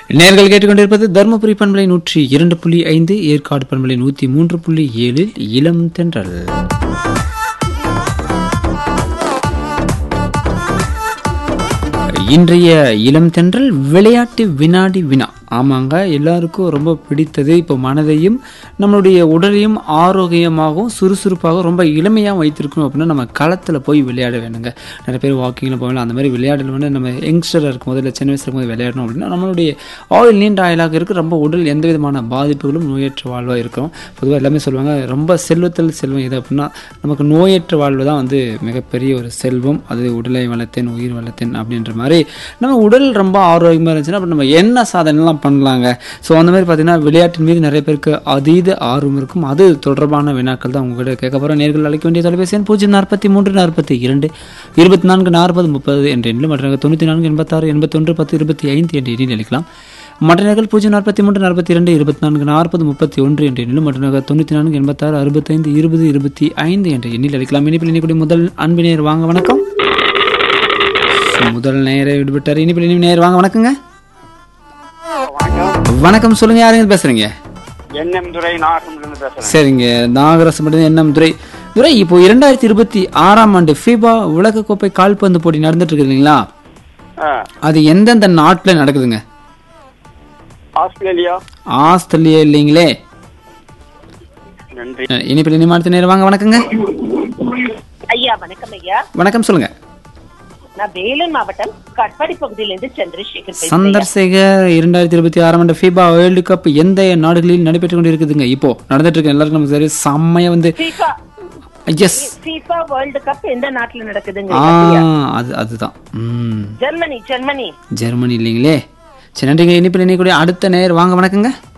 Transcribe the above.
நேர்கள் கேட்டுக்கொண்டிருப்பது தருமபுரி பண்பலை நூற்றி இரண்டு புள்ளி ஐந்து ஏற்காடு பண்பலை நூற்றி மூன்று புள்ளி ஏழில் இளம் தென்றல் இன்றைய இளம் தென்றல் விளையாட்டு வினாடி வினா ஆமாங்க எல்லாருக்கும் ரொம்ப பிடித்தது இப்போ மனதையும் நம்மளுடைய உடலையும் ஆரோக்கியமாகவும் சுறுசுறுப்பாகவும் ரொம்ப இளமையாக வைத்திருக்கணும் அப்படின்னா நம்ம களத்தில் போய் விளையாட வேணுங்க நிறைய பேர் வாக்கிங்கில் போகலாம் அந்த மாதிரி விளையாடல் வந்து நம்ம யங்ஸ்டராக இருக்கும்போது இல்லை சின்ன வயசுல இருக்கும்போது விளையாடணும் அப்படின்னா நம்மளுடைய ஆயில் நீண்ட ஆயிலாக இருக்கு ரொம்ப உடல் எந்த விதமான பாதிப்புகளும் நோயற்ற வாழ்வாக இருக்கும் பொதுவாக எல்லாமே சொல்லுவாங்க ரொம்ப செல்வத்தில் செல்வம் எது அப்படின்னா நமக்கு நோயற்ற வாழ்வு தான் வந்து மிகப்பெரிய ஒரு செல்வம் அது உடலை வளர்த்தேன் உயிர் வளர்த்தேன் அப்படின்ற மாதிரி நம்ம உடல் ரொம்ப ஆரோக்கியமாக இருந்துச்சுன்னா அப்போ நம்ம என்ன சாதனைலாம் பண்ணலாங்க ஸோ அந்த மாதிரி பார்த்தீங்கன்னா விளையாட்டின் மீது நிறைய பேருக்கு அதீத ஆர்வம் இருக்கும் அது தொடர்பான வினாக்கள் தான் உங்ககிட்ட கேட்க போகிறோம் நேர்கள் அழைக்க வேண்டிய தொலைபேசி எண் பூஜ்ஜியம் நாற்பத்தி மூன்று நாற்பத்தி இரண்டு இருபத்தி நான்கு நாற்பது முப்பது என்ற எண்ணில் மற்ற தொண்ணூற்றி நான்கு எண்பத்தாறு எண்பத்தொன்று பத்து இருபத்தி ஐந்து என்ற எண்ணில் அளிக்கலாம் மற்ற நகல் பூஜ்ஜியம் நாற்பத்தி மூன்று நாற்பத்தி இரண்டு இருபத்தி நான்கு நாற்பது முப்பத்தி ஒன்று என்ற எண்ணிலும் மற்ற நகர் தொண்ணூற்றி நான்கு எண்பத்தாறு அறுபத்தைந்து இருபது இருபத்தி ஐந்து என்ற எண்ணில் அளிக்கலாம் இனிப்பில் இனிக்கூடிய முதல் அன்பினர் வாங்க வணக்கம் முதல் நேர விடுபட்டார் இனிப்பில் இனி நேர் வாங்க வணக்கங்க வணக்கம் சொல்லுங்க யாருங்க பேசுறீங்க என்எம் துரை நாகம்லேருந்து பேசுறேன் சரிங்க நாகரசம் எண்ணம் துரை துரை இப்போ இரண்டாயிரத்தி இருபத்தி ஆறாம் ஆண்டு ஃபீபா உலகக்கோப்பை கால்பந்து போட்டி நடந்துட்டு இருக்கு இல்லைங்களா ஆ, அது எந்தெந்த நாட்டில் நடக்குதுங்க ஆஸ்திரேலியா ஆஸ்திரேலியா இல்லைங்களே நன்றி இனிப்பில் இனி அடுத்த நேரம் வாங்க வணக்கங்க ஐயா வணக்கம் ஐயா வணக்கம் சொல்லுங்க நான் வேலூர் மாவட்டம் கட்பாடி பகுதியிலிருந்து சந்திரசேகர் பேசுறேன் சந்தர்சேகர் இரண்டாயிரத்தி இருபத்தி ஆறாம் ஆண்டு ஃபீபா வேர்ல்டு கப் எந்த நாடுகளில் நடைபெற்று கொண்டு இருக்குதுங்க இப்போ நடந்துட்டு இருக்கு எல்லாருக்கும் நமக்கு சரி செம்மையா வந்து FIFA yes FIFA world cup எந்த நாட்டுல நடக்குதுங்க ஆ ஐயா? அது அதுதான் ம் ஜெர்மனி ஜெர்மனி ஜெர்மனி இல்லைங்களே சரி நன்றிங்க இனிப்பில் இணையக்கூடிய அடுத்த நேர் வாங்க வணக்கங்க